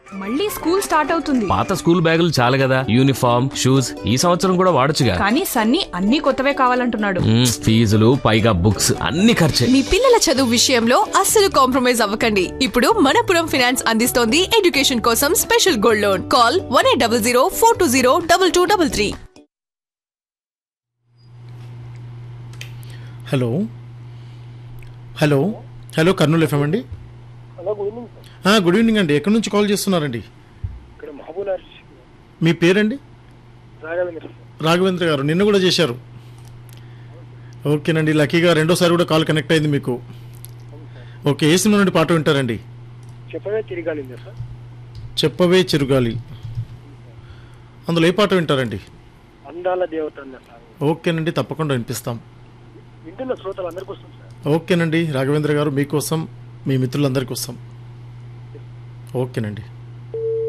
మళ్ళీ school start అవుతుంది పాత స్కూల్ బ్యాగులు చాలు కదా యూనిఫామ్ షూస్ ఈ సంవత్సరం కూడా వాడొచ్చుగా కానీ సన్నీ అన్ని కొత్తవే కావాలంటున్నాడు మ్మ్, ఫీజులు పైగా బుక్స్ అన్ని ఖర్చే మీ పిల్లల చదువు విషయంలో అస్సలు కాంప్రమైజ్ అవ్వకండి ఇప్పుడు మనపురం ఫినాన్స్ అందిస్తోంది ఎడ్యుకేషన్ కోసం special gold loan call one eight double zero four two zero double two double three hello hello hello Kurnool FM అండి హలో గుడ్ ఈవినింగ్ సార్ ఆ, గుడ్ ఈవినింగ్ అండి ఎక్కడి నుంచి కాల్ చేస్తున్నారండి ఇక్కడ మహబూబ్ నగర్ మీ పేరండి రాఘవేంద్ర సార్ రాఘవేంద్ర గారు నిన్న కూడా చేశారు ఓకేనండి లక్కీగా రెండోసారి కూడా కాల్ కనెక్ట్ అయింది మీకు ఓకే ఏ సినిమా నుండి పాట వింటారండి చెప్పవే తిరగాలిందా సార్ చెప్పవే చిరుగాలి అందులో ఏ పాట వింటారండి అందాల దేవత అన్న సార్ ఓకేనండి తప్పకుండా వినిపిస్తాం వింటున్న శ్రోతలు అందరికీ వస్తుంది సార్ ఓకేనండి రాఘవేంద్ర గారు మీకోసం మీ మిత్రులందరి కోసం ఓకేనండి